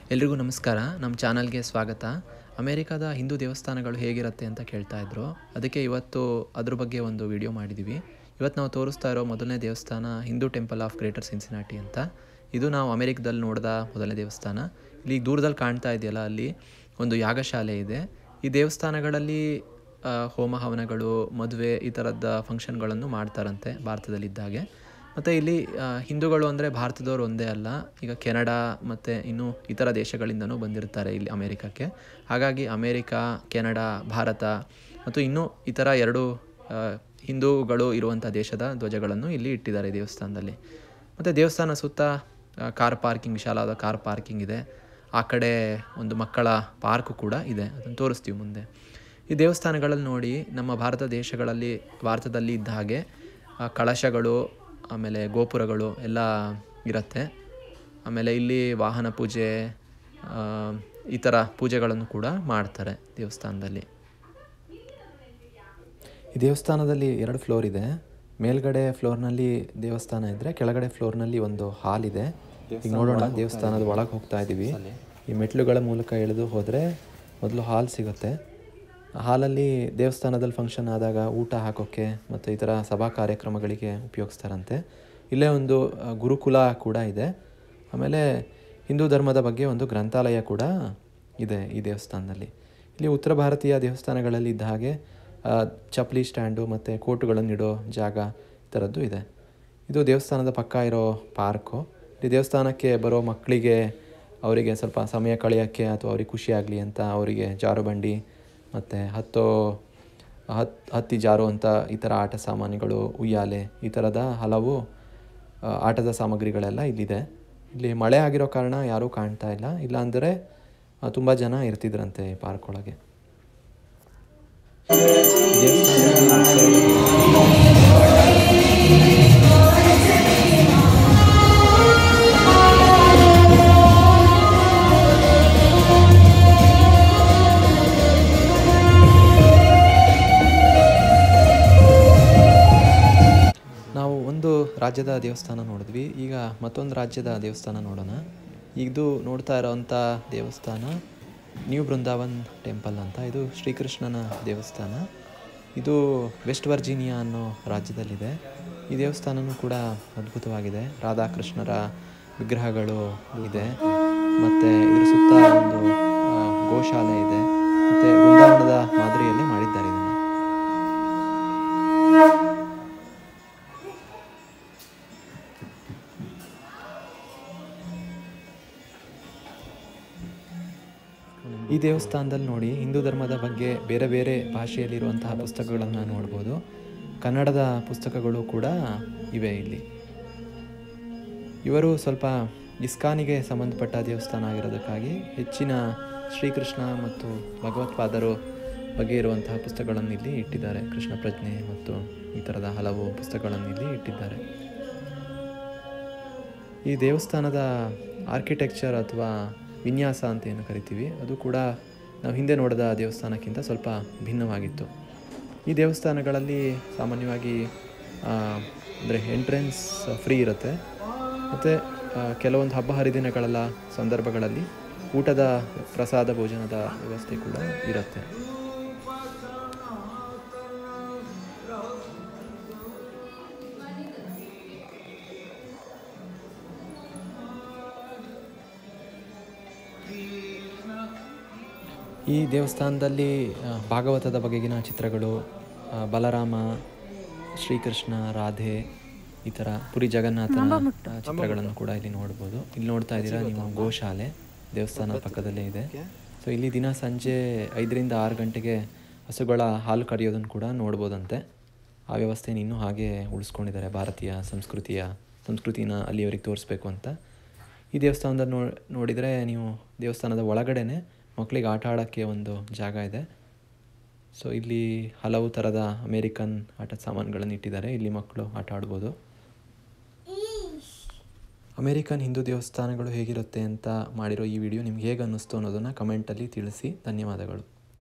ಎಲ್ರಿಗೂ ನಮಸ್ಕಾರ ನಮ್ಮ ಚಾನಲ್ಗೆ ಸ್ವಾಗತ ಅಮೇರಿಕಾದ ಹಿಂದೂ ದೇವಸ್ಥಾನಗಳು ಹೇಗಿರುತ್ತೆ ಅಂತ ಕೇಳ್ತಾ ಇದ್ರು ಅದಕ್ಕೆ ಇವತ್ತು ಅದ್ರ ಬಗ್ಗೆ ಒಂದು ವಿಡಿಯೋ ಮಾಡಿದ್ದೀವಿ ಇವತ್ತು ನಾವು ತೋರಿಸ್ತಾ ಇರೋ ಮೊದಲನೇ ದೇವಸ್ಥಾನ Hindu Temple of Greater Cincinnati ಅಂತ ಇದು ನಾವು ಅಮೇರಿಕದಲ್ಲಿ ನೋಡಿದ ಮೊದಲನೇ ದೇವಸ್ಥಾನ ಇಲ್ಲಿ ದೂರದಲ್ಲಿ ಕಾಣ್ತಾ ಇದೆಯಲ್ಲ ಅಲ್ಲಿ ಒಂದು ಯಾಗಶಾಲೆ ಇದೆ ಈ ದೇವಸ್ಥಾನಗಳಲ್ಲಿ ಆ, ಹೋಮ ಹವನಗಳು ಮದುವೆ ಈ ಥರದ ಫಂಕ್ಷನ್ಗಳನ್ನು ಮಾಡ್ತಾರಂತೆ ಭಾರತದಲ್ಲಿದ್ದಾಗೆ ಮತ್ತು ಇಲ್ಲಿ ಆ, ಹಿಂದೂಗಳು ಅಂದರೆ ಭಾರತದವ್ರು ಒಂದೇ ಅಲ್ಲ ಈಗ ಕೆನಡಾ ಮತ್ತು ಇನ್ನೂ ಇತರ ದೇಶಗಳಿಂದನೂ ಬಂದಿರ್ತಾರೆ ಇಲ್ಲಿ ಅಮೇರಿಕಕ್ಕೆ ಹಾಗಾಗಿ ಅಮೇರಿಕಾ ಕೆನಡಾ ಭಾರತ ಮತ್ತು ಇನ್ನೂ ಇತರ ಎರಡು ಆ, ಹಿಂದೂಗಳು ಇರುವಂಥ ದೇಶದ ಧ್ವಜಗಳನ್ನು ಇಲ್ಲಿ ಇಟ್ಟಿದ್ದಾರೆ ಈ ದೇವಸ್ಥಾನದಲ್ಲಿ ಮತ್ತು ದೇವಸ್ಥಾನ ಸುತ್ತ ಆ, ಕಾರ್ ಪಾರ್ಕಿಂಗ್ ವಿಶಾಲವಾದ ಕಾರ್ ಪಾರ್ಕಿಂಗ್ ಇದೆ ಆ ಕಡೆ ಒಂದು ಮಕ್ಕಳ ಪಾರ್ಕು ಕೂಡ ಇದೆ ಅದನ್ನು ತೋರಿಸ್ತೀವಿ ಮುಂದೆ ಈ ದೇವಸ್ಥಾನಗಳಲ್ಲಿ ನೋಡಿ ನಮ್ಮ ಭಾರತ ದೇಶಗಳಲ್ಲಿ ಭಾರತದಲ್ಲಿ ಇದ್ದ ಹಾಗೆ ಆ, ಕಳಶಗಳು ಆಮೇಲೆ ಗೋಪುರಗಳು ಎಲ್ಲ ಇರುತ್ತೆ ಆಮೇಲೆ ಇಲ್ಲಿ ವಾಹನ ಪೂಜೆ ಆ, ಈ ಥರ ಪೂಜೆಗಳನ್ನು ಕೂಡ ಮಾಡ್ತಾರೆ ದೇವಸ್ಥಾನದಲ್ಲಿ ಈ ದೇವಸ್ಥಾನದಲ್ಲಿ ಎರಡು ಫ್ಲೋರ್ ಇದೆ ಮೇಲ್ಗಡೆ ಫ್ಲೋರ್ನಲ್ಲಿ ದೇವಸ್ಥಾನ ಇದ್ದರೆ ಕೆಳಗಡೆ ಫ್ಲೋರ್ನಲ್ಲಿ ಒಂದು ಹಾಲ್ ಇದೆ ಈಗ ನೋಡೋಣ ದೇವಸ್ಥಾನದ ಒಳಗೆ ಹೋಗ್ತಾ ಇದ್ದೀವಿ ಈ ಮೆಟ್ಲುಗಳ ಮೂಲಕ ಇಳಿದು ಹೋದರೆ ಮೊದಲು ಹಾಲ್ ಸಿಗುತ್ತೆ ಹಾಲಲ್ಲಿ ದೇವಸ್ಥಾನದಲ್ಲಿ ಫಂಕ್ಷನ್ ಆದಾಗ ಊಟ ಹಾಕೋಕ್ಕೆ ಮತ್ತು ಈ ಥರ ಸಭಾ ಕಾರ್ಯಕ್ರಮಗಳಿಗೆ ಉಪಯೋಗಿಸ್ತಾರಂತೆ ಇಲ್ಲೇ ಒಂದು ಆ, ಗುರುಕುಲ ಕೂಡ ಇದೆ ಆಮೇಲೆ ಹಿಂದೂ ಧರ್ಮದ ಬಗ್ಗೆ ಒಂದು ಗ್ರಂಥಾಲಯ ಕೂಡ ಇದೆ ಈ ದೇವಸ್ಥಾನದಲ್ಲಿ ಇಲ್ಲಿ ಉತ್ತರ ಭಾರತೀಯ ದೇವಸ್ಥಾನಗಳಲ್ಲಿ ಇದ್ದ ಹಾಗೆ ಆ, ಚಪ್ಪಲಿ ಸ್ಟ್ಯಾಂಡು ಮತ್ತು ಕೋಟುಗಳನ್ನಿಡೋ ಜಾಗ ಈ ಥರದ್ದು ಇದೆ ಇದು ದೇವಸ್ಥಾನದ ಪಕ್ಕ ಇರೋ ಪಾರ್ಕು ಈ ದೇವಸ್ಥಾನಕ್ಕೆ ಬರೋ ಮಕ್ಕಳಿಗೆ ಅವರಿಗೆ ಸ್ವಲ್ಪ ಸಮಯ ಕಳೆಯೋಕ್ಕೆ ಅಥವಾ ಅವ್ರಿಗೆ ಖುಷಿ ಆಗಲಿ ಅಂತ ಅವರಿಗೆ ಜಾರುಬಂಡಿ ಮತ್ತು ಹತ್ತೋ ಹತ್ ಹತ್ತಿ ಜಾರುವಂಥ ಈ ಥರ ಆಟ ಸಾಮಾನುಗಳು ಉಯ್ಯಾಲೆ ಈ ಥರದ ಹಲವು ಆ, ಆಟದ ಸಾಮಗ್ರಿಗಳೆಲ್ಲ ಇಲ್ಲಿದೆ ಇಲ್ಲಿ ಮಳೆ ಆಗಿರೋ ಕಾರಣ ಯಾರೂ ಕಾಣ್ತಾ ಇಲ್ಲ ಇಲ್ಲಾಂದರೆ ತುಂಬ ಜನ ಇರ್ತಿದ್ರಂತೆ ಈ ಪಾರ್ಕ್ ಒಳಗೆ ನಾವು ಒಂದು ರಾಜ್ಯದ ದೇವಸ್ಥಾನ ನೋಡಿದ್ವಿ ಈಗ ಮತ್ತೊಂದು ರಾಜ್ಯದ ದೇವಸ್ಥಾನ ನೋಡೋಣ ಇದು ನೋಡ್ತಾ ಇರೋವಂಥ ದೇವಸ್ಥಾನ ನ್ಯೂ ಬೃಂದಾವನ್ ಟೆಂಪಲ್ ಅಂತ ಇದು ಶ್ರೀಕೃಷ್ಣನ ದೇವಸ್ಥಾನ ಇದು ವೆಸ್ಟ್ ವರ್ಜೀನಿಯಾ ಅನ್ನೋ ರಾಜ್ಯದಲ್ಲಿದೆ ಈ ದೇವಸ್ಥಾನನೂ ಕೂಡ ಅದ್ಭುತವಾಗಿದೆ ರಾಧಾಕೃಷ್ಣರ ವಿಗ್ರಹಗಳು ಇದೆ ಮತ್ತು ಇದ್ರ ಸುತ್ತ ಒಂದು ಆ, ಗೋಶಾಲೆ ಇದೆ ಮತ್ತು ಬೃಂದಾವನದ ಮಾದರಿಯಲ್ಲಿ ಮಾಡಿದ್ದಾರೆ ಇದನ್ನು ಈ ದೇವಸ್ಥಾನದಲ್ಲಿ ನೋಡಿ ಹಿಂದೂ ಧರ್ಮದ ಬಗ್ಗೆ ಬೇರೆ ಬೇರೆ ಭಾಷೆಯಲ್ಲಿರುವಂತಹ ಪುಸ್ತಕಗಳನ್ನು ನೋಡ್ಬೋದು ಕನ್ನಡದ ಪುಸ್ತಕಗಳು ಕೂಡ ಇವೆ ಇಲ್ಲಿ ಇವರು ಸ್ವಲ್ಪ ಇಸ್ಕಾನಿಗೆ ಸಂಬಂಧಪಟ್ಟ ದೇವಸ್ಥಾನ ಆಗಿರೋದಕ್ಕಾಗಿ ಹೆಚ್ಚಿನ ಶ್ರೀಕೃಷ್ಣ ಮತ್ತು ಭಗವತ್ಪಾದರು ಬಗ್ಗೆ ಇರುವಂತಹ ಪುಸ್ತಕಗಳನ್ನು ಇಲ್ಲಿ ಇಟ್ಟಿದ್ದಾರೆ ಕೃಷ್ಣ ಪ್ರಜ್ಞೆ ಮತ್ತು ಈ ಥರದ ಹಲವು ಪುಸ್ತಕಗಳನ್ನು ಇಲ್ಲಿ ಇಟ್ಟಿದ್ದಾರೆ ಈ ದೇವಸ್ಥಾನದ ಆರ್ಕಿಟೆಕ್ಚರ್ ಅಥವಾ ವಿನ್ಯಾಸ ಅಂತ ಏನು ಕರಿತೀವಿ ಅದು ಕೂಡ ನಾವು ಹಿಂದೆ ನೋಡಿದ ದೇವಸ್ಥಾನಕ್ಕಿಂತ ಸ್ವಲ್ಪ ಭಿನ್ನವಾಗಿತ್ತು ಈ ದೇವಸ್ಥಾನಗಳಲ್ಲಿ ಸಾಮಾನ್ಯವಾಗಿ ಅಂದರೆ ಎಂಟ್ರೆನ್ಸ್ ಫ್ರೀ ಇರುತ್ತೆ ಮತ್ತು ಕೆಲವೊಂದು ಹಬ್ಬ ಹರಿದಿನಗಳೆಲ್ಲ ಸಂದರ್ಭಗಳಲ್ಲಿ ಊಟದ ಪ್ರಸಾದ ಭೋಜನದ ವ್ಯವಸ್ಥೆ ಕೂಡ ಇರುತ್ತೆ ಈ ದೇವಸ್ಥಾನದಲ್ಲಿ ಆ, ಭಾಗವತದ ಬಗೆಗಿನ ಚಿತ್ರಗಳು ಆ, ಬಲರಾಮ ಶ್ರೀಕೃಷ್ಣ ರಾಧೆ ಈ ಥರ ಪುರಿ ಜಗನ್ನಾಥನ ಆ, ಚಿತ್ರಗಳನ್ನು ಕೂಡ ಇಲ್ಲಿ ನೋಡ್ಬೋದು ಇಲ್ಲಿ ನೋಡ್ತಾ ಇದ್ದೀರಾ ನೀವು ಗೋಶಾಲೆ ದೇವಸ್ಥಾನದ ಪಕ್ಕದಲ್ಲೇ ಇದೆ ಸೊ ಇಲ್ಲಿ ದಿನ ಸಂಜೆ ಐದರಿಂದ ಆರು ಗಂಟೆಗೆ ಹಸುಗಳ ಹಾಲು ಕರೆಯೋದನ್ನು ಕೂಡ ನೋಡ್ಬೋದಂತೆ ಆ ವ್ಯವಸ್ಥೆನ ಇನ್ನೂ ಹಾಗೆ ಉಳಿಸ್ಕೊಂಡಿದ್ದಾರೆ ಭಾರತೀಯ ಸಂಸ್ಕೃತಿಯ ಸಂಸ್ಕೃತಿನ ಅಲ್ಲಿಯವರಿಗೆ ತೋರಿಸ್ಬೇಕು ಅಂತ ಈ ದೇವಸ್ಥಾನದಲ್ಲಿ ನೋ ನೋಡಿದರೆ ನೀವು ದೇವಸ್ಥಾನದ ಒಳಗಡೆನೆ ಮಕ್ಕಳಿಗೆ ಆಟ ಆಡೋಕ್ಕೆ ಒಂದು ಜಾಗ ಇದೆ ಸೊ ಇಲ್ಲಿ ಹಲವು ಥರದ ಅಮೇರಿಕನ್ ಆಟದ ಸಾಮಾನುಗಳನ್ನು ಇಟ್ಟಿದ್ದಾರೆ ಇಲ್ಲಿ ಮಕ್ಕಳು ಆಟ ಆಡ್ಬೋದು ಅಮೇರಿಕನ್ ಹಿಂದೂ ದೇವಸ್ಥಾನಗಳು ಹೇಗಿರುತ್ತೆ ಅಂತ ಮಾಡಿರೋ ಈ ವಿಡಿಯೋ ನಿಮ್ಗೆ ಹೇಗೆ ಅನ್ನಿಸ್ತು ಅನ್ನೋದನ್ನು ಕಮೆಂಟಲ್ಲಿ ತಿಳಿಸಿ ಧನ್ಯವಾದಗಳು